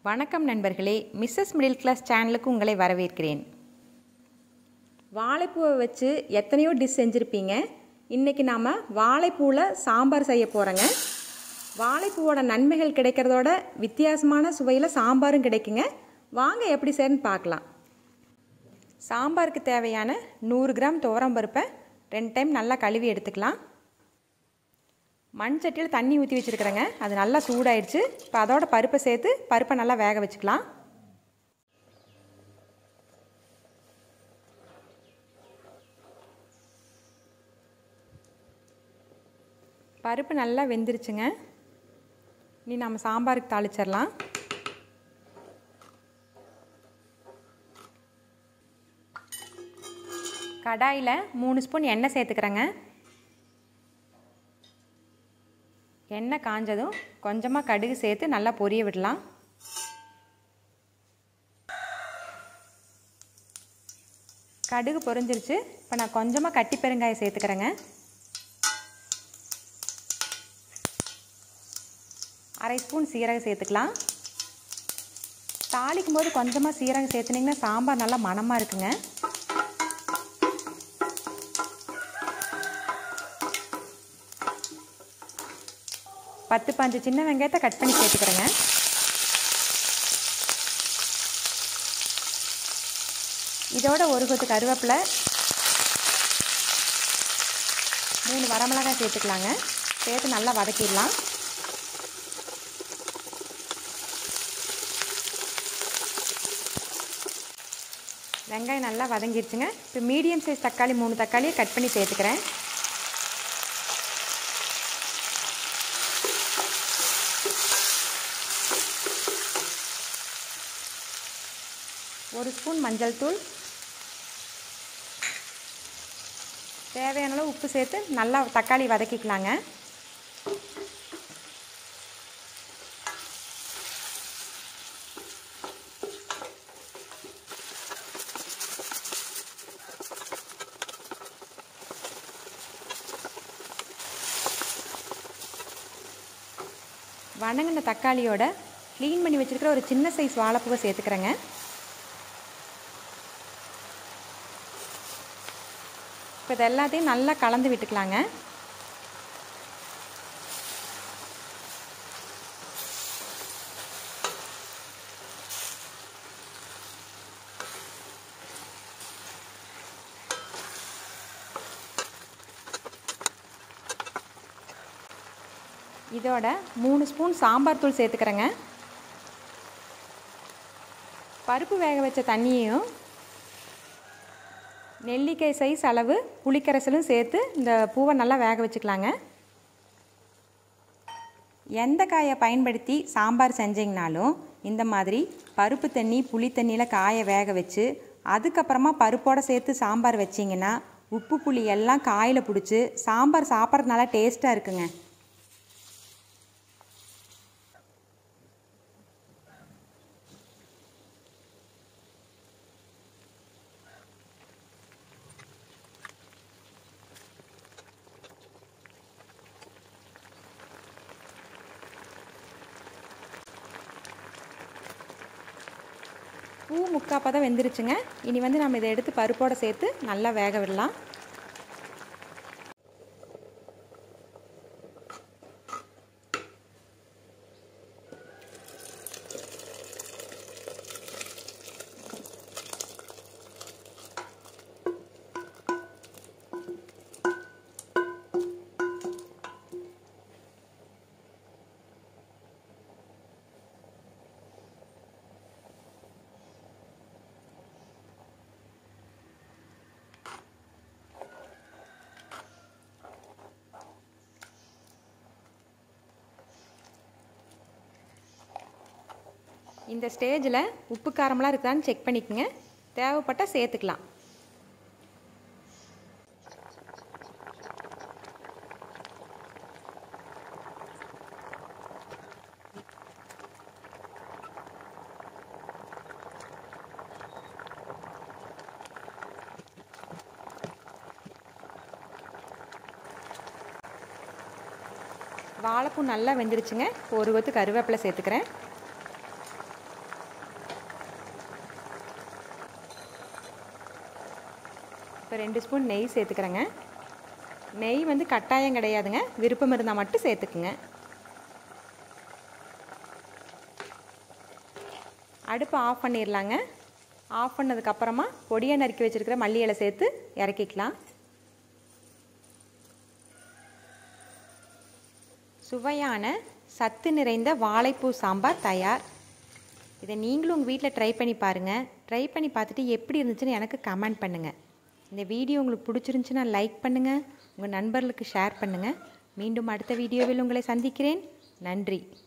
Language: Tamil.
வணக்கம் நண்பர்களே மிஸ்ஸஸ் மிடில் கிளாஸ் சேனலுக்கு உங்களை வரவேற்கிறேன் வாழைப்பூவை வச்சு எத்தனையோ டிஷ் செஞ்சுருப்பீங்க இன்றைக்கி நாம் வாழைப்பூவில் சாம்பார் செய்ய போகிறோங்க வாழைப்பூவோட நன்மைகள் கிடைக்கிறதோட வித்தியாசமான சுவையில் சாம்பாரும் கிடைக்குங்க வாங்க எப்படி செய்யணும்னு பார்க்கலாம் சாம்பாருக்கு தேவையான நூறு கிராம் துவரம் பருப்பை ரெண்டு டைம் நல்லா கழுவி எடுத்துக்கலாம் மண் சட்டியில் தண்ணி ஊற்றி வச்சுருக்குறேங்க அது நல்லா சூடாயிடுச்சு இப்போ அதோட பருப்பை சேர்த்து பருப்பை நல்லா வேக வச்சுக்கலாம் பருப்பு நல்லா வெந்துருச்சுங்க இனி நம்ம சாம்பாருக்கு தாளிச்சிடலாம் கடாயில் மூணு ஸ்பூன் எண்ணெய் சேர்த்துக்கிறேங்க எண்ணெய் காஞ்சதும் கொஞ்சமாக கடுகு சேர்த்து நல்லா பொரிய விடலாம் கடுகு பொரிஞ்சிருச்சு இப்போ நான் கொஞ்சமாக கட்டி பெருங்காயம் சேர்த்துக்கிறேங்க அரை ஸ்பூன் சீரகம் சேர்த்துக்கலாம் தாளிக்கும் போது கொஞ்சமாக சீரகம் சேர்த்துனிங்கன்னா சாம்பார் நல்லா மணமாக இருக்குங்க பத்து பாஞ்சு சின்ன வெங்காயத்தை கட் பண்ணி சேர்த்துக்கிறேங்க இதோட ஒரு கொத்து கருவேப்பிலை மூணு வரமிளகாய் சேர்த்துக்கலாங்க சேர்த்து நல்லா வதக்கிடலாம் வெங்காயம் நல்லா வதங்கிடுச்சுங்க இப்போ மீடியம் சைஸ் தக்காளி மூணு தக்காளியை கட் பண்ணி சேர்த்துக்கிறேன் ஒரு ஸ்பூன் மஞ்சள் தூள் தேவையான அளவு உப்பு சேர்த்து நல்லா தக்காளி வதக்கிக்கலாங்க வணங்கின தக்காளியோட க்ளீன் பண்ணி வச்சுருக்கிற ஒரு சின்ன சைஸ் வாழைப்பூவை சேர்த்துக்கிறேங்க இப்போ இது எல்லாத்தையும் நல்லா கலந்து விட்டுக்கலாங்க இதோட மூணு ஸ்பூன் சாம்பார் தூள் சேர்த்துக்கிறேங்க பருப்பு வேக வச்ச தண்ணியையும் நெல்லிக்காய் சைஸ் அளவு புளிக்கரைசலும் சேர்த்து இந்த பூவை நல்லா வேக வச்சுக்கலாங்க எந்த காயை பயன்படுத்தி சாம்பார் செஞ்சிங்கனாலும் இந்த மாதிரி பருப்பு தண்ணி புளி தண்ணியில் காயை வேக வச்சு அதுக்கப்புறமா பருப்போடு சேர்த்து சாம்பார் வச்சிங்கன்னா உப்பு புளி எல்லாம் காயில் பிடிச்சி சாம்பார் சாப்பிட்றது நல்லா டேஸ்ட்டாக இருக்குங்க பூ முக்காப்பாக தான் வெந்துருச்சுங்க இனி வந்து நம்ம இதை எடுத்து பருப்போடு சேர்த்து நல்லா வேக விடலாம் இந்த ஸ்டேஜில் உப்பு காரமெலாம் இருக்குதான்னு செக் பண்ணிக்கோங்க தேவைப்பட்டால் சேர்த்துக்கலாம் வாழைப்பூ நல்லா வெந்துருச்சுங்க ஒரு கொத்து கருவேப்பிலை சேர்த்துக்கிறேன் இப்போ ரெண்டு ஸ்பூன் நெய் சேர்த்துக்கிறேங்க நெய் வந்து கட்டாயம் கிடையாதுங்க விருப்பம் இருந்தால் மட்டும் சேர்த்துக்குங்க அடுப்பை ஆஃப் பண்ணிடலாங்க ஆஃப் பண்ணதுக்கப்புறமா பொடியை நறுக்கி வச்சுருக்கிற மல்லி இலை சேர்த்து இறக்கிக்கலாம் சுவையான சத்து நிறைந்த வாழைப்பூ சாம்பார் தயார் இதை நீங்களும் உங்கள் வீட்டில் ட்ரை பண்ணி பாருங்கள் ட்ரை பண்ணி பார்த்துட்டு எப்படி இருந்துச்சுன்னு எனக்கு கமெண்ட் பண்ணுங்கள் இந்த வீடியோ உங்களுக்கு பிடிச்சிருந்துச்சுன்னா லைக் பண்ணுங்கள் உங்கள் நண்பர்களுக்கு ஷேர் பண்ணுங்கள் மீண்டும் அடுத்த வீடியோவில் உங்களை சந்திக்கிறேன் நன்றி